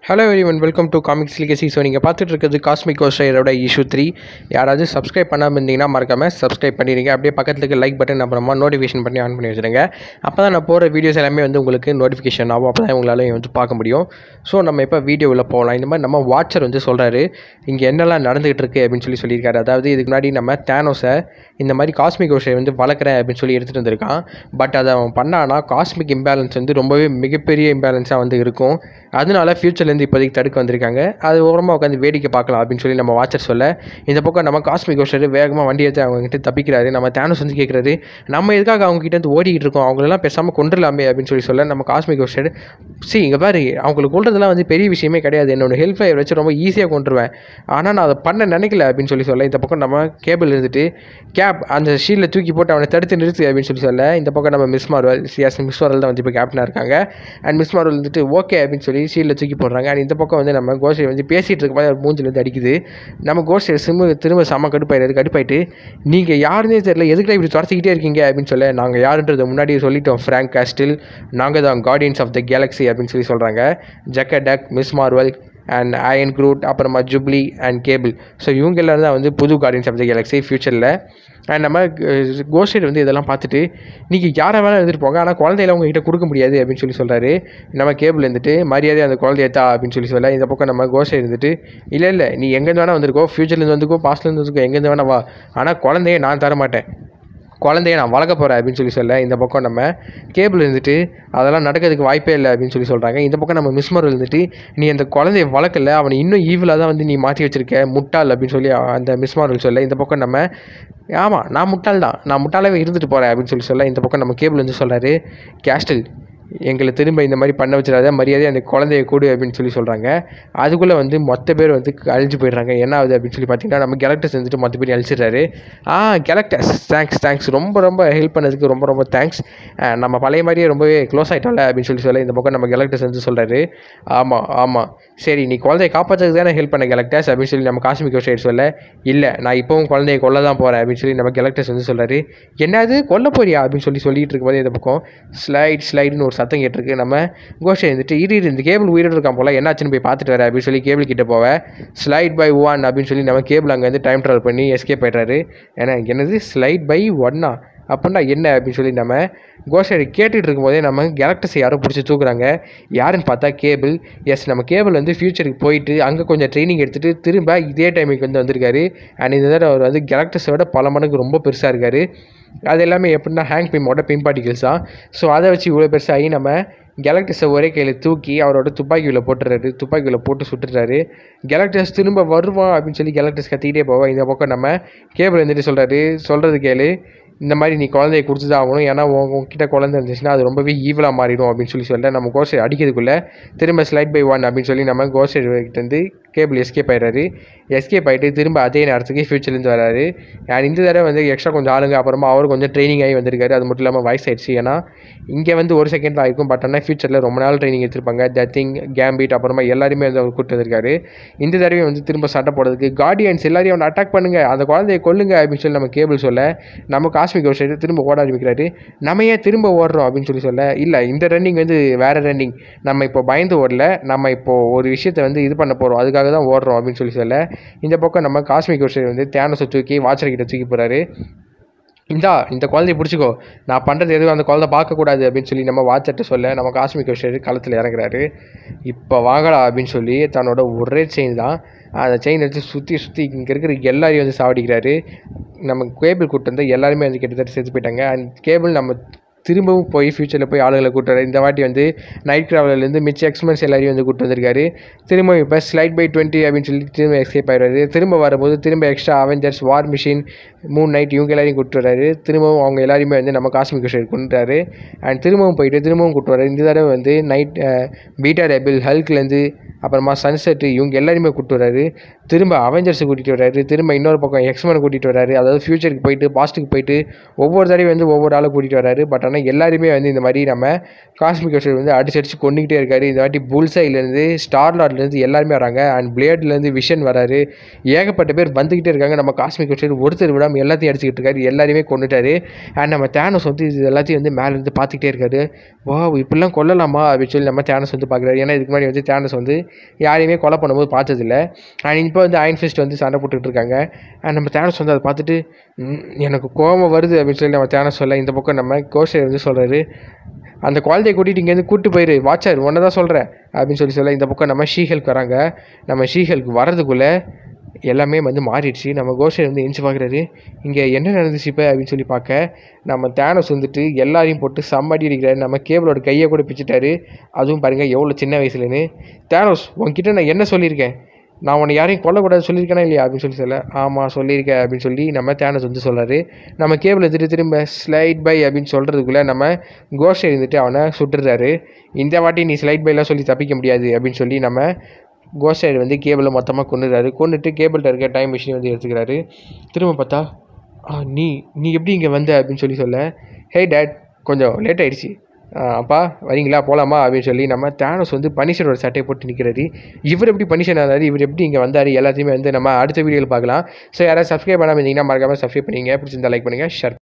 hello everyone welcome to comics legacy so நீங்கள் பார்த்துட்டு இருக்கிறது காஸ்மிக் கோஸ்டரோட இஷ்யூ த்ரீ யாராவது சப்ஸ்கிரைப் பண்ணாமல் இருந்தீங்கன்னா மறக்காமல் சப்ஸ்கிரைப் பண்ணிடுங்க அப்படியே பக்கத்துல இருக்க லைக் பட்டன் அப்புறமா நோட்டிஃபிகேஷன் பண்ணி ஆன் பண்ணி வச்சுருங்க அப்போ தான் நான் போகிற வீடியோஸ் எல்லாமே வந்து உங்களுக்கு நோட்டிஃபிகேஷன் ஆகும் அப்போ தான் உங்களால் வந்து பார்க்க முடியும் ஸோ நம்ம இப்போ வீடியோவில் போகலாம் இந்த மாதிரி நம்ம வாட்சர் வந்து சொல்கிறாரு இங்கே என்னெல்லாம் நடந்துகிட்டு இருக்கு அப்படின்னு சொல்லி சொல்லியிருக்காரு அதாவது இதுக்கு முன்னாடி நம்ம தேனோஸை இந்த மாதிரி காஸ்மிக் கோஷை வந்து வளர்க்குறேன் அப்படின்னு சொல்லி எடுத்துகிட்டு வந்திருக்கான் பட் அதை அவன் பண்ணானா காஸ்மிக் இம்பேலன்ஸ் வந்து ரொம்பவே மிகப்பெரிய இம்பேலன்ஸாக வந்து இருக்கும் அதனால ஃப்யூச்சர்லேருந்து இப்போதைக்கு தடுக்க வந்திருக்காங்க அது ஓரமாக உட்காந்து வேடிக்கை பார்க்கலாம் அப்படின்னு சொல்லி நம்ம வாட்சர் சொல்ல இந்த பக்கம் நம்ம காஸ்மிக் கோஷர் வேகமாக வண்டி எடுத்து அவங்க கிட்ட தப்பிக்கிறாரு நம்ம தேனோஸ் வந்து கேட்குறாரு நம்ம எதுக்காக அவங்க கிட்ட இருந்து ஓடிக்கிட்டு இருக்கோம் அவங்களெல்லாம் பேசாமல் கொண்டுலாமே அப்படின்னு சொல்லி சொல்ல நம்ம காஸ்மிக் கோஷர் சி இங்கே பாரு அவங்களுக்கு கொள்றதுலாம் வந்து பெரிய விஷயமே கிடையாது என்னோட ஹெல்ப் ஃபயர் வச்சு ரொம்ப ஈஸியாக கொண்டுருவேன் ஆனால் நான் அதை பண்ண நினைக்கல அப்படின்னு சொல்லி சொல்ல இந்த பக்கம் நம்ம கேபிள் இருந்துட்டு கேப் அந்த ஷீல்டில் தூக்கி போட்டு அவனை தடுத்து நிறுத்து அப்படின்னு சொல்லி சொல்ல இந்த பக்கம் நம்ம மிஸ் மார்வல் சியாஸ் மிஸ் மார்வல் தான் வந்து இப்போ கேப்டனாக இருக்காங்க அண்ட் மிஸ் மார்வல் வந்துட்டு ஓகே அப்படின்னு சொல்லி ஷீல்டில் தூக்கி போடுறாங்க அண்ட் இந்த பக்கம் வந்து நம்ம கோஷை வந்து பேசிகிட்டு இருக்கும்போது அவர் மூஞ்சில் வந்து அடிக்குது நம்ம கோஷை சிம்மு திரும்ப செம்ம கடுப்பாயிடுது கடுப்பாயிட்டு நீங்கள் யாருன்னே தெரியல எதுக்குள்ள இப்படி துரத்திக்கிட்டே இருக்கீங்க அப்படின்னு சொல்ல நாங்கள் யாருன்றதை முன்னாடி சொல்லிட்டோம் ஃப்ராங்க் காஸ்டில் நாங்கள் தான் கார்டியன்ஸ் ஆஃப் த கேலக்ஸி அப்படின்னு சொல்லி சொல்கிறாங்க ஜக்கடக் மிஸ் மார்வல் அண்ட் அயன் க்ரூட் அப்புறமா ஜூப்ளி அண்ட் கேபிள் ஸோ இவங்க எல்லாரும் தான் வந்து புது கார்டியன்ஸ் ஆஃப் த கேலக்ஸி ஃப்யூச்சரில் அண்ட் நம்ம கோஸ்டேட் வந்து இதெல்லாம் பார்த்துட்டு நீங்கள் யாரை வேணால் எடுத்துகிட்டு போங்க ஆனால் குழந்தையில உங்ககிட்ட கொடுக்க முடியாது அப்படின்னு சொல்லி சொல்கிறாரு நம்ம கேபிள் இருந்துட்டு மரியாதை அந்த குழந்தைய தா அப்படின்னு சொல்லி சொல்ல இந்த பக்கம் நம்ம கோஸ்டேட் இருந்துட்டு இல்லை இல்லை நீ எங்கேருந்து வேணால் வந்திருக்கோ ஃப்யூச்சர்லேருந்து வந்துக்கோ பாஸ்ட்லேருந்து வந்துக்கோ எங்கேருந்து வேணா வா ஆனால் குழந்தைய நான் தர மாட்டேன் குழந்தைய நான் வளர்க்க போகிறேன் அப்படின்னு சொல்லி சொல்ல இந்த பக்கம் நம்ம கேபிள் இருந்துட்டு அதெல்லாம் நடக்கிறதுக்கு வாய்ப்பே இல்லை அப்படின்னு சொல்லி சொல்கிறாங்க இந்த பக்கம் நம்ம மிஸ்மர் இருந்துட்டு நீ அந்த குழந்தைய வளர்க்கல அவனை இன்னும் ஈவிலாக தான் வந்து நீ மாற்றி வச்சிருக்க முட்டாள் அப்படின்னு சொல்லி அந்த மிஸ்மாரல் சொல்ல இந்த பக்கம் நம்ம ஆமாம் நான் முட்டாள் தான் நான் முட்டாளாவே இருந்துட்டு போகிறேன் அப்படின்னு சொல்லி சொல்ல இந்த பக்கம் நம்ம கேபிள் வந்து சொல்கிறாரு கேஸ்டில் எங்களை திரும்ப இந்த மாதிரி பண்ண வச்சிடாத மரியாதை அந்த குழந்தைய கூடு அப்படின்னு சொல்லி சொல்கிறாங்க அதுக்குள்ளே வந்து மொத்த பேர் வந்து அழிஞ்சு போயிடுறாங்க என்ன ஆகுது அப்படின்னு சொல்லி பார்த்தீங்கன்னா நம்ம கேலக்டர்ஸ் வந்துட்டு மொத்த பேர் அழிச்சிடுறாரு ஆ கேலக்டர்ஸ் தேங்க்ஸ் தேங்க்ஸ் ரொம்ப ரொம்ப ஹெல்ப் பண்ணதுக்கு ரொம்ப ரொம்ப தேங்க்ஸ் நம்ம பழைய மாதிரியே ரொம்பவே க்ளோஸ் ஆகிட்டோம்ல அப்படின்னு சொல்லி சொல்ல இந்த பக்கம் நம்ம கேலக்டர்ஸ் வந்து சொல்கிறாரு ஆமாம் ஆமாம் சரி நீ குழந்தைய காப்பாற்றுறதுக்கு தானே ஹெல்ப் பண்ண கேலக்டர்ஸ் அப்படின்னு சொல்லி நம்ம காஸ்மிக் சைடு சொல்ல இல்லை நான் இப்போவும் குழந்தைய கொல்ல தான் போகிறேன் அப்படின்னு சொல்லி நம்ம கேலக்டர்ஸ் வந்து சொல்கிறாரு என்னது கொல்ல போறியா அப்படின்னு சொல்லி சொல்லிட்டு இருக்கும்போது இந்த பக்கம் ஸ்லைட் ஸ்லைடுன்னு ஒரு சத்தம் கேட்டிருக்கு நம்ம கோஷை இருந்துட்டு இரு இரு, இந்த கேபிள் உயிரோடு இருக்கான் போல என்னாச்சுன்னு போய் பார்த்துட்டு வர அப்படின்னு சொல்லி கேபிள் கிட்ட போவேன் ஸ்லைட் பை ஒன் அப்படின்னு சொல்லி நம்ம கேபிள் அங்கேருந்து டைம் ட்ராவல் பண்ணி எஸ்கேப் ஆயிடுறாரு ஏன்னா என்னது ஸ்லைட் பை ஒன்னா அப்படின்னா என்ன அப்படின்னு சொல்லி நம்ம கோஷரை கேட்டுட்டு இருக்கும்போதே நம்ம கேலக்டர்ஸை யாரோ பிடிச்சி தூக்குறாங்க யாருன்னு பார்த்தா கேபிள் எஸ் நம்ம கேபிள் வந்து ஃபியூச்சருக்கு போயிட்டு அங்கே கொஞ்சம் ட்ரைனிங் எடுத்துகிட்டு திரும்ப இதே டைமுக்கு வந்து வந்திருக்காரு அண்ட் இந்த தடவை அவர் வந்து கேலக்டர்ஸை விட பல மடங்கு ரொம்ப பெருசாக இருக்காரு அது எல்லாமே எப்படின்னா ஹேங் பிம்மோட பிம் பார்ட்டிகல்ஸ் தான் ஸோ அதை வச்சு இவ்வளோ பெருசாகி நம்ம கேலக்டர்ஸை ஒரே கையில் தூக்கி அவரோட துப்பாக்கியில் போட்டுறாரு துப்பாக்கியில் போட்டு சுட்டுறாரு கேலக்டர்ஸ் திரும்ப வருவான் அப்படின்னு சொல்லி கேலக்டர்ஸ் கத்திக்கிட்டே போவோம் இந்த பக்கம் நம்ம கேபிள் வந்துட்டு சொல்கிறாரு சொல்கிறது கேளு இந்த மாதிரி நீ குழந்தைய கொடுத்து தான் ஆகணும் ஏன்னா உன் உன்கிட்ட குழந்தை இருந்துச்சுன்னா அது ரொம்பவே ஈவலாக மாறிடும் அப்படின்னு சொல்லி சொல்ல நம்ம கோசை அடிக்கிறதுக்குள்ளே திரும்ப ஸ்லைட் பை ஒன் அப்படின்னு சொல்லி நம்ம கோசை கிட்டேருந்து கேபிள் எஸ்கேப் ஆயிடுறாரு எஸ்கேப் ஆகிட்டு திரும்ப அதே நேரத்துக்கு ஃபியூச்சர்லேருந்து வராரு அண்ட் இந்த தடவை வந்து எக்ஸ்ட்ரா கொஞ்சம் ஆளுங்க அப்புறமா அவர் கொஞ்சம் ட்ரைனிங் ஆகி வந்திருக்காரு அது மட்டும் இல்லாமல் வாய்ஸ் ஆயிடுச்சு ஏன்னா இங்கே வந்து ஒரு செகண்ட் ஆகிருக்கும் பட் ஆனால் ஃபியூச்சரில் ரொம்ப நாள் ட்ரைனிங் எடுத்திருப்பாங்க தத்திங் கேம்பிட் அப்புறமா எல்லாருமே வந்து அவர் கூப்பிட்டு வந்திருக்காரு இந்த தடவை வந்து திரும்ப சட்டை போடுறதுக்கு கார்டியன்ஸ் எல்லாரையும் அவனை அட்டாக் பண்ணுங்க அந்த குழந்தைய கொல்லுங்க அப்படின்னு சொல்லி நம்ம கேபிள் சொல்ல நம்ம காஸ்மிக் ஒரு சைடு திரும்ப ஓட ஆரம்பிக்கிறாரு நம்ம ஏன் திரும்ப ஓடுறோம் அப்படின்னு சொல்லி சொல்ல இல்லை இந்த ரன்னிங் வந்து வேற ரன்னிங் நம்ம இப்போ பயந்து ஓடல நம்ம இப்போ ஒரு விஷயத்தை வந்து இது பண்ண போகிறோம் அதுக்காக தான் ஓடுறோம் அப்படின்னு சொல்லி சொல்ல இந்த பக்கம் நம்ம காஸ்மிக் ஒரு சைடு வந்து தேனஸை தூக்கி வாட்சர் கிட்ட தூக்கி போகிறாரு இந்தா இந்த குழந்தைய பிடிச்சிக்கோ நான் பண்ணுறது எதுவும் அந்த குழந்தை பார்க்கக்கூடாது அப்படின்னு சொல்லி நம்ம வாட்சர்ட்ட சொல்ல நம்ம காஸ்மிக் விஷயம் களத்தில் இறங்குறாரு இப்போ வாங்கடா அப்படின்னு சொல்லி தன்னோட ஒரே செயின் தான் அந்த செயின் எடுத்து சுற்றி சுற்றி இங்கே இருக்கிற எல்லாரையும் வந்து சாவடிக்கிறாரு நம்ம கேபிள் கூட்டு வந்து எல்லாருமே வந்து கிட்டத்தட்ட செத்து போயிட்டாங்க அண்ட் கேபிள் நம்ம திரும்பவும் போய் ஃப்யூச்சரில் போய் ஆளுகளை கூட்டு வர இந்த வாட்டி வந்து நைட் ட்ராவலர்லேருந்து மிச்ச எக்ஸ்மென்ஸ் எல்லாரையும் வந்து கூட்டு வந்திருக்காரு திரும்ப இப்போ ஸ்லைட் பை டுவெண்ட்டி அப்படின்னு சொல்லி திரும்ப எஸ்கேப் ஆயிடுறாரு திரும்ப வரும்போது திரும்ப எக்ஸ்ட்ரா அவெஞ்சர்ஸ் வார் மிஷின் மூணு நைட் இவங்க எல்லாரையும் கூட்டு வராரு திரும்பவும் அவங்க எல்லாரையுமே வந்து நம்ம காஸ்மிக் விஷயம் கொண்டுட்டாரு அண்ட் திரும்பவும் போயிட்டு திரும்பவும் கூட்டு வராரு இந்த தடவை வந்து நைட் பீட்டா ரெபிள் ஹல்க்லேருந்து அப்புறமா சன்செட்டு இவங்க எல்லாருமே கூப்பிட்டு வராரு திரும்ப அவெஞ்சர்ஸை கூட்டிகிட்டு வராரு திரும்ப இன்னொரு பக்கம் எக்ஸ்மனை கூட்டிகிட்டு வராரு அதாவது ஃபியூச்சருக்கு போயிட்டு பாஸ்ட்டுக்கு போயிட்டு ஒவ்வொரு தடவை வந்து ஒவ்வொரு ஆளை கூட்டிகிட்டு வராரு பட் ஆனால் எல்லாருமே வந்து இந்த மாதிரி நம்ம காஸ்மிக் வெஷர் வந்து அடிச்சு அடிச்சு கொண்டுக்கிட்டே இருக்காரு இந்த வாட்டி புல்சைலேருந்து ஸ்டார்லாட்லேருந்து எல்லாருமே வராங்க அண்ட் பிளேட்லேருந்து விஷன் வராரு ஏகப்பட்ட பேர் வந்துக்கிட்டே இருக்காங்க நம்ம காஸ்மிக் வெஷர் ஒருத்தர் விடாமல் எல்லாத்தையும் அடிச்சுக்கிட்டு இருக்காரு எல்லாரையுமே கொண்டுட்டாரு அண்ட் நம்ம தேனஸ் வந்து இது எல்லாத்தையும் வந்து மேலேருந்து பார்த்துக்கிட்டே இருக்காரு வா இப்படிலாம் கொல்லலாமா அப்படின்னு சொல்லி நம்ம தேனஸ் வந்து பார்க்குறாரு ஏன்னா இதுக்கு முன்னாடி வந்து தேனஸ் வந்து யாரையுமே கொலை பண்ணும்போது பார்த்ததில்ல அண்ட் இப்போ வந்து அயன் ஃபிஸ்ட் வந்து சண்டை போட்டுக்கிட்டு இருக்காங்க அண்ட் நம்ம தேனஸ் வந்து அதை பார்த்துட்டு "ம், எனக்கு கோபம் வருது அப்படின்னு சொல்லி நம்ம தேனஸ் சொல்ல இந்த பக்கம் நம்ம கோஷை வந்து சொல்கிறாரு அந்த குழந்தைய கூட்டிகிட்டு இங்கேருந்து கூட்டு போயிரு வாட்சர் ஒன்றை தான் சொல்கிறேன் அப்படின்னு சொல்லி சொல்ல இந்த பக்கம் நம்ம ஷீஹெல்க் வராங்க நம்ம ஷீஹெல்க் வரதுக்குள்ளே எல்லாமே வந்து மாறிடுச்சு நம்ம கோஷர் வந்து எஞ்சி பார்க்குறாரு இங்கே என்ன நடந்துச்சு இப்போ அப்படின்னு சொல்லி பார்க்க நம்ம தேனஸ் வந்துட்டு எல்லாரையும் போட்டு செம்மடி அடிக்கிறாரு நம்ம கேபிளோட கையை கூட பிச்சுட்டாரு அதுவும் பாருங்கள் எவ்வளோ சின்ன வயசுலன்னு தேனோஸ் உன்கிட்ட நான் என்ன சொல்லியிருக்கேன் நான் உன்னை யாரையும் கொல்லக்கூடாது சொல்லியிருக்கேனா இல்லையா அப்படின்னு சொல்லி சொல்ல ஆமாம் சொல்லியிருக்கேன் அப்படின்னு சொல்லி நம்ம தேனஸ் வந்து சொல்கிறாரு நம்ம கேபிளை திரும்ப திரும்ப ஸ்லைட் பை அப்படின்னு சொல்கிறதுக்குள்ளே நம்ம கோஷை இருந்துட்டு அவனை சுட்டுறாரு இந்த வாட்டி நீ ஸ்லைட் பைலாம் சொல்லி தப்பிக்க முடியாது அப்படின்னு சொல்லி நம்ம கோஸ்டைடு வந்து கேபிளை மொத்தமாக கொண்டுறாரு கொண்டுட்டு கேபிள்கிட்ட இருக்க டைம் மிஷினை வந்து எடுத்துக்கிறாரு திரும்ப பார்த்தா "ஆ, நீ நீ எப்படி இங்கே வந்த அப்படின்னு சொல்லி சொல்ல ஹே டேட் கொஞ்சம் லேட் ஆயிடுச்சு "ஆ, அப்பா வரீங்களா போகலாமா அப்படின்னு சொல்லி நம்ம தேனோஸ் வந்து பனிஷரோட சட்டையை போட்டு நிற்கிறாரு இவர் எப்படி பனிஷன் ஆனாரு இவர் எப்படி இங்கே வந்தார் எல்லாத்தையுமே வந்து நம்ம அடுத்த வீடியோவில் பார்க்கலாம் ஸோ யாராவது சப்ஸ்கிரைப் பண்ணாமல் இருந்தீங்கன்னா மறக்காமல் சப்ஸ்கிரைப் பண்ணிங்க பிடிச்சிருந்தா லைக் பண்ணுங்கள் ஷேர்